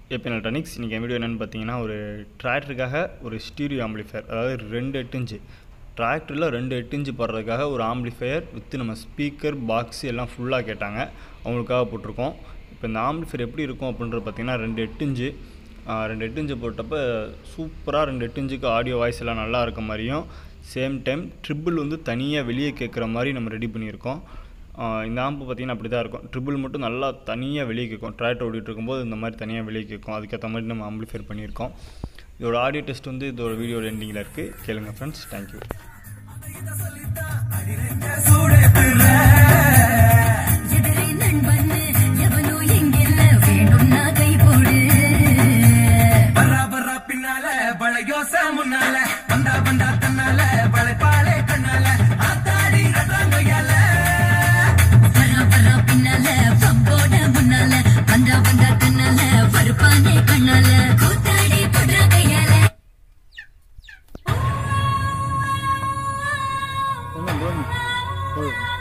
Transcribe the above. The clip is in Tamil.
ஏபிஎன் எலக்ட்ரானிக்ஸ் இன்றைக்கி வீடியோ என்னென்னு பார்த்தீங்கன்னா ஒரு டிராக்டருக்காக ஒரு ஸ்டீரியோ ஆம்பிளிஃபயர் அதாவது ரெண்டு எட்டு இன்ச்சு டிராக்டரில் ரெண்டு எட்டு இன்ச்சு போடுறதுக்காக ஒரு ஆம்பிளிஃபயர் வித் நம்ம ஸ்பீக்கர் பாக்ஸ் எல்லாம் ஃபுல்லாக கேட்டாங்க அவங்களுக்காக போட்டிருக்கோம் இப்போ இந்த ஆம்பிளிஃபயர் எப்படி இருக்கும் அப்படின்றது பார்த்தீங்கன்னா ரெண்டு எட்டு இன்ச்சு ஆஹ் ரெண்டு எட்டு இன்ச்சு போட்டப்போ சூப்பராக ரெண்டு எட்டு இன்ச்சுக்கு ஆடியோ வாய்ஸ் எல்லாம் நல்லா இருக்க மாதிரியும் சேம் டைம் ட்ரிபிள் வந்து தனியாக வெளியே கேட்குற மாதிரி நம்ம ரெடி பண்ணியிருக்கோம் ஆஹ் இந்த ஆம்பு பார்த்தீங்கன்னா அப்படி தான் இருக்கும் ட்ரிபிள் மட்டும் நல்லா தனியாக வெளியே கேட்கும் டிராக்டர் ஓடிட்டு இருக்கும்போது இந்த மாதிரி தனியாக வெளியே கேட்கும் அதுக்கேற்ற மாதிரி நம்ம ஆம்பிளிஃபைர் பண்ணியிருக்கோம் இதோட ஆடியோ டெஸ்ட் வந்து இதோட வீடியோ எண்டிங்கில் இருக்குது கேளுங்க ஃப்ரெண்ட்ஸ் தேங்க்யூ எதிரி நண்பன்னு எவனோ எங்கில்ல வேணும்னா கை போடு வரா வரா பின்னால பழையோச முன்னால வந்தா வந்தா தன்னால பழைப்பாளே கண்ணால ஆத்தாடி ரத்தாங்கையால வரா வரா பின்னால பம்போட முன்னால வந்தா வந்தா தன்னால பருப்பானே கண்ணால கூத்தாடி போடுற கையால போதும்